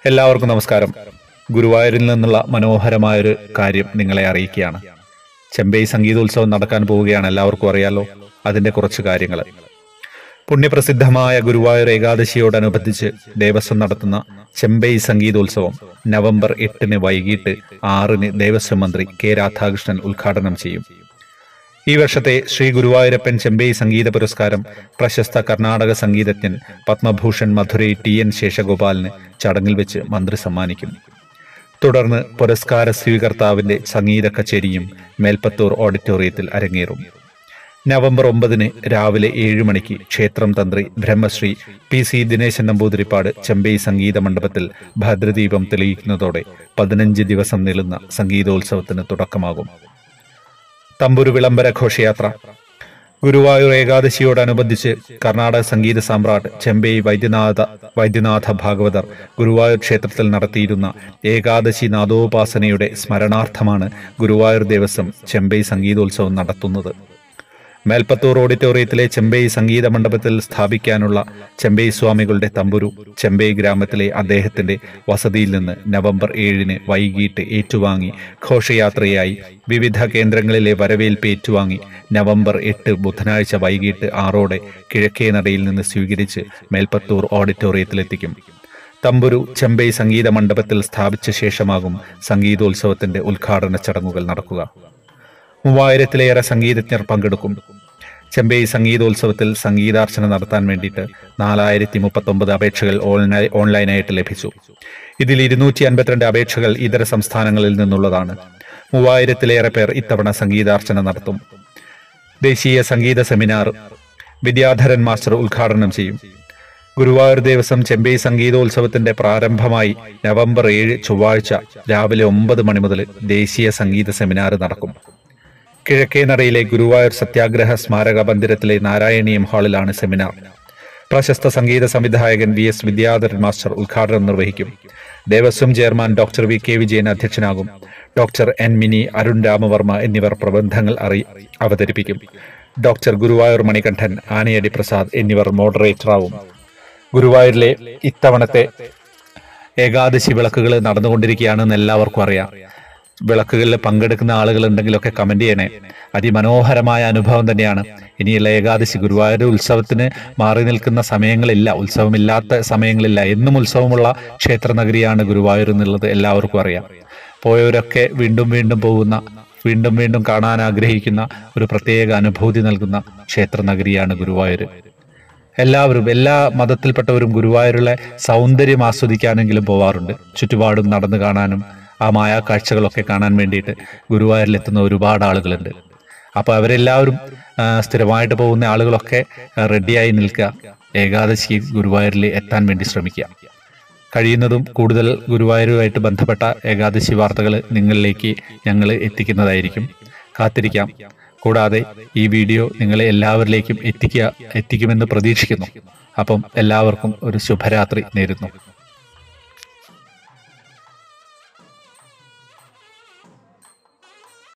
എല്ലാവർക്കും നമസ്കാരം ഗുരുവായൂരിൽ നിന്നുള്ള മനോഹരമായൊരു കാര്യം നിങ്ങളെ അറിയിക്കുകയാണ് ചെമ്പൈ സംഗീതോത്സവം നടക്കാൻ പോവുകയാണ് എല്ലാവർക്കും അറിയാലോ അതിന്റെ കുറച്ച് കാര്യങ്ങൾ പുണ്യപ്രസിദ്ധമായ ഗുരുവായൂർ ഏകാദശിയോടനുബന്ധിച്ച് ദേവസ്വം നടത്തുന്ന ചെമ്പൈ സംഗീതോത്സവം നവംബർ എട്ടിന് വൈകിട്ട് ആറിന് ദേവസ്വം മന്ത്രി കെ രാധാകൃഷ്ണൻ ഉദ്ഘാടനം ചെയ്യും ഈ വർഷത്തെ ശ്രീ ഗുരുവായൂരപ്പൻ ചെമ്പൈ സംഗീത പുരസ്കാരം പ്രശസ്ത കർണാടക സംഗീതജ്ഞൻ പത്മഭൂഷൺ മധുരൈ ടി എൻ ശേഷഗോപാലിന് ചടങ്ങിൽ വെച്ച് മന്ത്രി സമ്മാനിക്കും തുടർന്ന് പുരസ്കാര സ്വീകർത്താവിന്റെ സംഗീത കച്ചേരിയും മേൽപ്പത്തൂർ ഓഡിറ്റോറിയത്തിൽ അരങ്ങേറും നവംബർ ഒമ്പതിന് രാവിലെ ഏഴ് മണിക്ക് ക്ഷേത്രം തന്ത്രി ബ്രഹ്മശ്രീ പി സി ദിനേശൻ നമ്പൂതിരിപ്പാട് ചെമ്പൈ സംഗീത മണ്ഡപത്തിൽ ഭദ്രദീപം തെളിയിക്കുന്നതോടെ പതിനഞ്ച് ദിവസം നീളുന്ന സംഗീതോത്സവത്തിന് തുടക്കമാകും തമ്പുരു വിളംബര ഘോഷയാത്ര ഗുരുവായൂർ ഏകാദശിയോടനുബന്ധിച്ച് കർണാടക സംഗീത സാമ്രാട്ട് ചെമ്പൈ വൈദ്യനാഥ വൈദ്യനാഥ ഭാഗവതർ ഗുരുവായൂർ ക്ഷേത്രത്തിൽ നടത്തിയിരുന്ന ഏകാദശി നാദോപാസനയുടെ സ്മരണാർത്ഥമാണ് ഗുരുവായൂർ ദേവസ്വം ചെമ്പൈ സംഗീതോത്സവം നടത്തുന്നത് മേൽപ്പത്തൂർ ഓഡിറ്റോറിയത്തിലെ ചെമ്പൈ സംഗീത മണ്ഡപത്തിൽ സ്ഥാപിക്കാനുള്ള ചെമ്പൈ സ്വാമികളുടെ തമ്പുരു ചെമ്പൈ ഗ്രാമത്തിലെ അദ്ദേഹത്തിന്റെ വസതിയിൽ നിന്ന് നവംബർ ഏഴിന് വൈകിട്ട് ഏറ്റുവാങ്ങി ഘോഷയാത്രയായി വിവിധ കേന്ദ്രങ്ങളിലെ വരവേൽപ്പ് ഏറ്റുവാങ്ങി നവംബർ എട്ട് ബുധനാഴ്ച വൈകിട്ട് ആറോടെ കിഴക്കേ നടയിൽ നിന്ന് സ്വീകരിച്ച് മേൽപ്പത്തൂർ ഓഡിറ്റോറിയത്തിലെത്തിക്കും തമ്പുരു ചെമ്പൈ സംഗീത മണ്ഡപത്തിൽ സ്ഥാപിച്ച ശേഷമാകും സംഗീതോത്സവത്തിന്റെ ഉദ്ഘാടന ചടങ്ങുകൾ നടക്കുക മൂവായിരത്തിലേറെ സംഗീതജ്ഞർ പങ്കെടുക്കും ചെമ്പൈ സംഗീതോത്സവത്തിൽ സംഗീതാർച്ചന നടത്താൻ വേണ്ടിയിട്ട് നാലായിരത്തി മുപ്പത്തൊമ്പത് അപേക്ഷകൾ ഓൺലൈ ഓൺലൈനായിട്ട് ലഭിച്ചു ഇതിൽ ഇരുന്നൂറ്റി അൻപത്തിരണ്ട് അപേക്ഷകൾ ഇതര സംസ്ഥാനങ്ങളിൽ നിന്നുള്ളതാണ് മൂവായിരത്തിലേറെ പേർ ഇത്തവണ സംഗീതാർച്ചന നടത്തും ദേശീയ സംഗീത സെമിനാർ വിദ്യാധരൻ മാസ്റ്റർ ഉദ്ഘാടനം ചെയ്യും ഗുരുവായൂർ ദേവസ്വം ചെമ്പൈ സംഗീതോത്സവത്തിന്റെ പ്രാരംഭമായി നവംബർ ഏഴ് ചൊവ്വാഴ്ച രാവിലെ ഒമ്പത് മണി മുതൽ ദേശീയ സംഗീത സെമിനാർ നടക്കും കിഴക്കേ നടയിലെ ഗുരുവായൂർ സത്യാഗ്രഹ സ്മാരക മന്ദിരത്തിലെ നാരായണീയം ഹാളിലാണ് സെമിനാർ പ്രശസ്ത സംഗീത സംവിധായകൻ വി എസ് വിദ്യാധരൻ മാസ്റ്റർ ഉദ്ഘാടനം നിർവഹിക്കും Devaswom chairman doctor V K Vijayan അധ്യക്ഷനാകും ഡോക്ടർ എൻ മിനി അരുൺ രാമവർമ്മ എന്നിവർ പ്രബന്ധങ്ങൾ അറി അവതരിപ്പിക്കും ഡോക്ടർ ഗുരുവായൂർ മണികണ്ഠൻ ആനയടി പ്രസാദ് എന്നിവർ മോഡറേറ്ററാവും ഗുരുവായൂരിലെ ഇത്തവണത്തെ ഏകാദശി വിളക്കുകൾ നടന്നുകൊണ്ടിരിക്കുകയാണെന്ന് എല്ലാവർക്കും അറിയാം വിളക്കുകളിൽ പങ്കെടുക്കുന്ന ആളുകൾ ഉണ്ടെങ്കിലൊക്കെ കമന്റ് ചെയ്യണേ അതിമനോഹരമായ അനുഭവം തന്നെയാണ് ഇനിയുള്ള ഏകാദശി ഗുരുവായൂർ ഉത്സവത്തിന് മാറി നിൽക്കുന്ന സമയങ്ങളില്ല ഉത്സവമില്ലാത്ത സമയങ്ങളില്ല എന്നും ഉത്സവമുള്ള ക്ഷേത്ര നഗരിയാണ് ഗുരുവായൂർ എന്നുള്ളത് എല്ലാവർക്കും അറിയാം പോയവരൊക്കെ വീണ്ടും വീണ്ടും പോകുന്ന വീണ്ടും വീണ്ടും കാണാൻ ആഗ്രഹിക്കുന്ന ഒരു പ്രത്യേക അനുഭൂതി നൽകുന്ന ക്ഷേത്ര നഗരിയാണ് ഗുരുവായൂർ എല്ലാവരും എല്ലാ മതത്തിൽപ്പെട്ടവരും ഗുരുവായൂരിലെ സൗന്ദര്യം ആസ്വദിക്കാനെങ്കിലും പോവാറുണ്ട് ചുറ്റുപാടും നടന്നു കാണാനും ആ മായാ കാഴ്ചകളൊക്കെ കാണാൻ വേണ്ടിയിട്ട് ഗുരുവായൂരിലെത്തുന്ന ഒരുപാട് ആളുകളുണ്ട് അപ്പോൾ അവരെല്ലാവരും ആ, സ്ഥിരമായിട്ട് പോകുന്ന ആളുകളൊക്കെ ആ, റെഡിയായി നിൽക്കുക ഏകാദശി ഗുരുവായൂരിൽ എത്താൻ വേണ്ടി ശ്രമിക്കുക കഴിയുന്നതും കൂടുതൽ ഗുരുവായൂരുമായിട്ട് ബന്ധപ്പെട്ട ഏകാദശി വാർത്തകൾ നിങ്ങളിലേക്ക് ഞങ്ങൾ എത്തിക്കുന്നതായിരിക്കും കാത്തിരിക്കാം കൂടാതെ ഈ വീഡിയോ നിങ്ങളെ എല്ലാവരിലേക്കും എത്തിക്കുക എത്തിക്കുമെന്ന് പ്രതീക്ഷിക്കുന്നു അപ്പം എല്ലാവർക്കും ഒരു ശുഭരാത്രി നേരുന്നു